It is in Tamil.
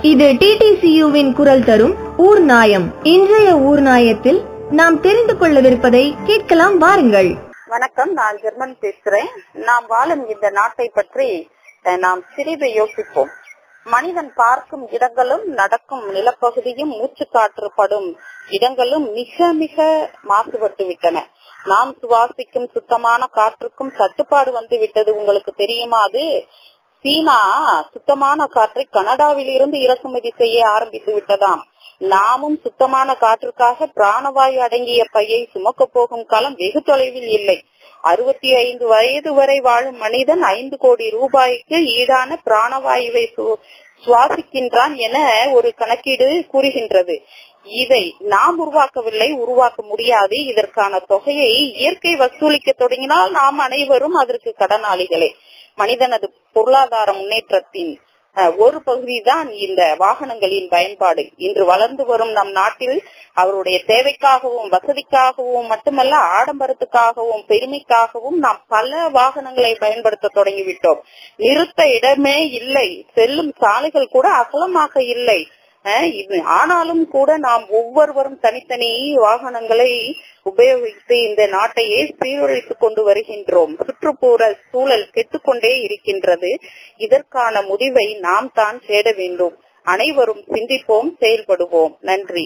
இது டிடிசியுவின் குரல் தரும் ஊர் நாயம் இன்றைய ஊர் நாயத்தில் நாம் தெரிந்து கொள்ளவிருப்பதை கேட்கலாம் வாருங்கள் வணக்கம் நான் ஜெர்மன் பேசுறேன் நாம் வாழும் இந்த நாட்டை பற்றி அஹ், நாம் சிறிது யோசிப்போம் மனிதன் பார்க்கும் இடங்களும் நடக்கும் நிலப்பகுதியும் மூச்சு காற்று படும் இடங்களும் மிக மிக மாசுபட்டு விட்டன நாம் சுவாசிக்கும் சுத்தமான காற்றுக்கும் தட்டுப்பாடு வந்து விட்டது உங்களுக்கு தெரியுமா அது சீனா சுத்தமான காற்றை கனடாவில் இருந்து இறக்குமதி செய்ய ஆரம்பித்து விட்டதாம் நாமும் சுத்தமான காற்றுக்காக பிராணவாயு அடங்கிய பையை சுமக்க போகும் காலம் வெகு தொலைவில் இல்லை அறுபத்தி ஐந்து வயது வரை வாழும் மனிதன் ஐந்து கோடி ரூபாய்க்கு ஈடான பிராணவாயுவை சு- சுவாசிக்கின்றான் என ஒரு கணக்கீடு கூறுகின்றது இதை நாம் உருவாக்கவில்லை உருவாக்க முடியாது இதற்கான தொகையை இயற்கை வசூலிக்க தொடங்கினால் நாம் அனைவரும் அதற்கு கடனாளிகளே மனிதனது பொருளாதார முன்னேற்றத்தின் அஹ், ஒரு பகுதிதான் இந்த வாகனங்களின் பயன்பாடு இன்று வளர்ந்து வரும் நம் நாட்டில் அவருடைய தேவைக்காகவும் வசதிக்காகவும் மட்டுமல்ல ஆடம்பரத்துக்காகவும் பெருமைக்காகவும் நாம் பல வாகனங்களை பயன்படுத்த தொடங்கிவிட்டோம் நிறுத்த இடமே இல்லை செல்லும் சாலைகள் கூட அகலமாக இல்லை அஹ், இது ஆனாலும் கூட நாம் ஒவ்வொருவரும் தனித்தனி வாகனங்களை உபயோகித்து இந்த நாட்டையே சீரழித்துக் கொண்டு வருகின்றோம் சுற்றுப்புற சூழல் கெட்டுக்கொண்டே இருக்கின்றது இதற்கான முடிவை நாம் தான் தேட வேண்டும் அனைவரும் சிந்திப்போம் செயல்படுவோம் நன்றி